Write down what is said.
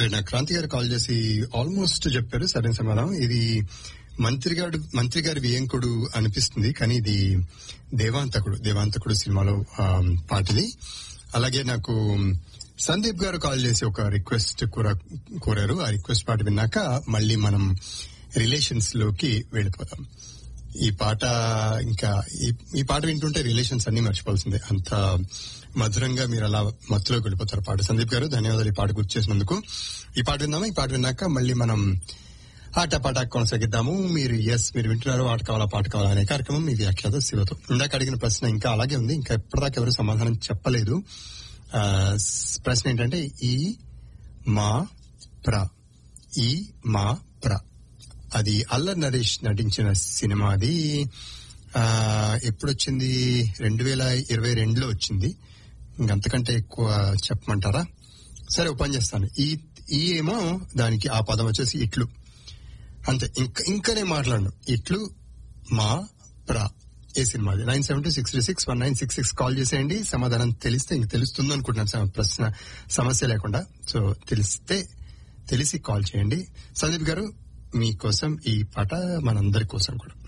నా క్రాంతి గారు కాల్ చేసి ఆల్మోస్ట్ చెప్పారు సరైన సమాధానం ఇది మంత్రి గారు మంత్రి గారి వియంకుడు అనిపిస్తుంది కానీ ఇది దేవాంతకుడు దేవాంతకుడు సినిమాలో ఆ, పాటది అలాగే నాకు సందీప్ గారు కాల్ చేసి ఒక రిక్వెస్ట్ కోరారు ఆ రిక్వెస్ట్ పాట విన్నాక మళ్ళీ మనం రిలేషన్స్ లోకి వెళ్ళిపోదాం ఈ పాట ఇంకా ఈ- ఈ పాట వింటుంటే రిలేషన్స్ అన్ని మర్చిపోవాల్సిందే అంత మధురంగా మీరు అలా మత్తులోకి వెళ్ళిపోతారు పాట సందీప్ గారు ధన్యవాదాలు ఈ పాట గుర్తు చేసినందుకు ఈ పాట విందామా ఈ పాట విన్నాక మళ్ళీ మనం ఆట పాట కొనసాగిద్దాము మీరు ఎస్ మీరు వింటున్నారు ఆట కావాలా పాట కావాలా అనే కార్యక్రమం మీ వ్యాఖ్యాత శివతో ఇందాక అడిగిన ప్రశ్న ఇంకా అలాగే ఉంది ఇంకా ఎప్పటిదాకా ఎవరు సమాధానం చెప్పలేదు ఆ, స్- ప్రశ్న ఏంటంటే ఈ మా ప్ర ఈ మా ప్ర అది అల్లర్ నరేష్ నటించిన సినిమా అది ఆ, ఎప్పుడు వచ్చింది రెండు వేల ఇరవై రెండులో వచ్చింది ఇంకంతకంటే ఎక్కువ చెప్పమంటారా సరే ఓ పని చేస్తాను ఈ ఈ ఏమో దానికి ఆ పదం వచ్చేసి ఇట్లు అంతే ఇంకా ఇంకానే మాట్లాడను ఇట్లు మా ప్రా ఏ సినిమా nine seven two six three six one nine six six call చేసేయండి సమాధానం తెలిస్తే ఇంక తెలుస్తుంది అనుకుంటున్నాను సమ- ప్రశ్న సమస్య లేకుండా సో తెలిస్తే తెలిసి కాల్ చేయండి సందీప్ గారు మీకోసం ఈ పాట మనందరి కోసం కూడా